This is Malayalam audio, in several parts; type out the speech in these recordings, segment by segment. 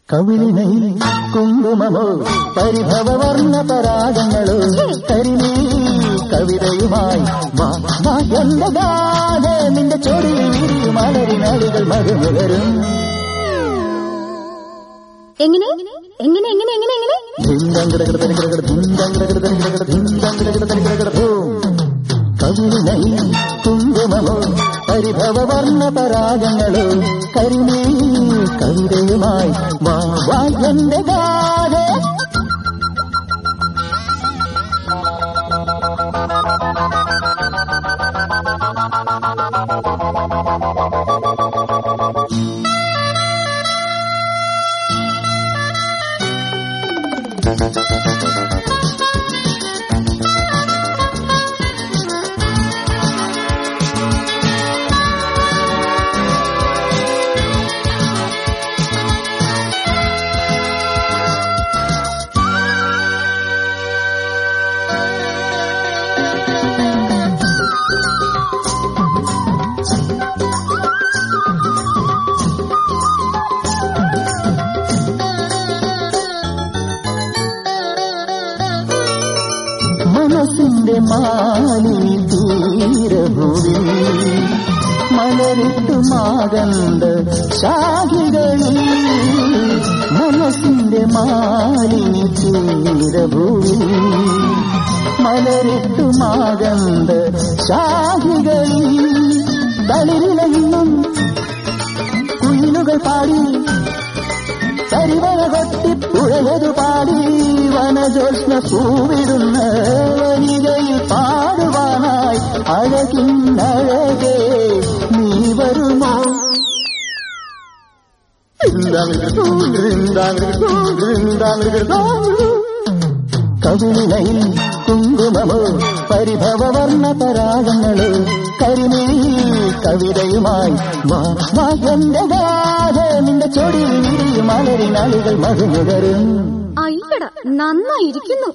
കവിളിനൈ കുങ്കുമമോ പരിഭവവർണ്ണ പരാഗങ്ങളോ കരിനീ കവിതയുമായി വാ വാ എന്റെ ഗാഥ നിന്റെ ചൊടിയിൽ വിരിയും മലരിനാളുകൾ മധുമുകരും എങ്ങനെ എങ്ങനെ എങ്ങനെ എങ്ങനെ എങ്ങനെ ധിന്തങ്കിടകിടതരികിടകിട ധിന്തങ്കിടകിടതരികിടകിട ധിന്തങ്കിടകിടതരികിടകിട ധൂം. കവിളിനൈ കുങ്കുമമോ പരിഭവവർണ്ണ പരാഗങ്ങളോ കരിനീ കവിതയുമായി വാ വാ എന്റെ ഗാഥ മനസ്സിന്റെ മാലിനി തീരഭൂവിൽ മലരിട്ടു മാകണ്ട ശാഖികളിൽ മനസ്സിന്റെ മാലിനി തീരഭൂവിൽ മലരിട്ടു മാകണ്ട ശാഖികളിൽ തളിരിലെന്നും കുയിലുകൾ പാടി കരിവന കൊത്തി പുഴയതു പാടി വനജോഷ്ണ പൂവിടുന്ന വനികയിൽ പാടുവാനായി അഴകിന്നഴകേ നീ വരുമോ കവിളിനയിൽ കുങ്കുമമോ പരിഭവവർണ്ണ പരാഗങ്ങളോ കരിമീ കവിതയുമായി വാ വാ എന്റെ ഗാഥ നിന്റെ ചൊടിയിൽ വിരിയും മലരിനാളുകൾ മധുമുകരും അയ്യട നന്നായിരിക്കുന്നു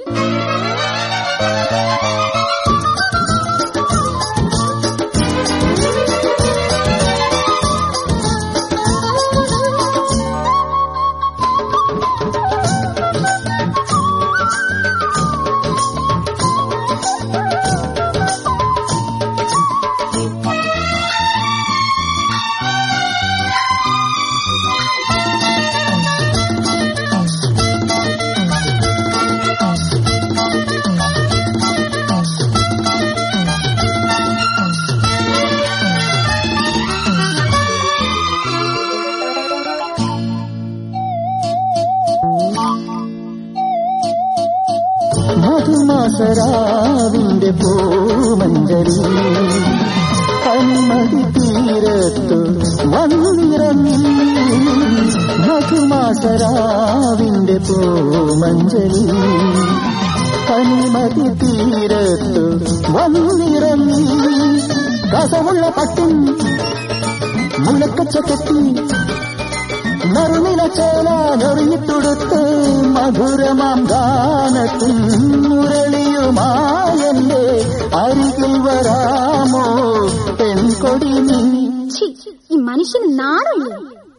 മധുമാസരാവിന്റെ പൂമഞ്ചരി കന്മതി തീരത്തു വന്നിറങ്ങി മധുമാസരാവിന്റെ പൂമഞ്ചരി കന്മതി തീരത്തു വന്നിറങ്ങി കസവുള്ള പട്ടും മുളക്കച്ച കെട്ടി നറുനില ചേല ഞൊറിഞ്ഞിട്ടുടുത്ത് മധുരമാം ഗാനത്തിൻ മുരളിയുമായന്റെ അരികിൽ വരാമോ പെൺകൊടി നീ ഛീ, ഈ മനുഷ്യന് നാണമില്ലേ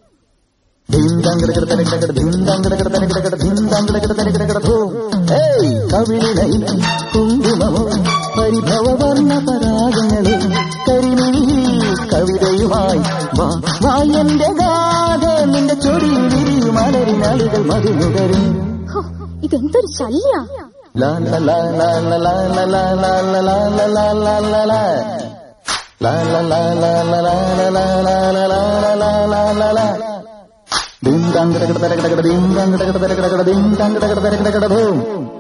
കവിളിനൈ കുങ്കുമമോ പരിഭവവർണ്ണ പരാഗങ്ങളെ കരിമീ കവിതയുമായി വാ വാ എന്റെ ഗാഥ നിന്റെ ചൊടിയിൽ വിരിയും മലരിനാളുകൾ മതിമുകരും ഹോ, ഇതെന്തൊരു ശല്യ La la la la la la la la la la la la la la la la La la la la la la la la la la la la la la la Ding dang da da da da da da ding dang da da da da da da ding dang da da da da da da boom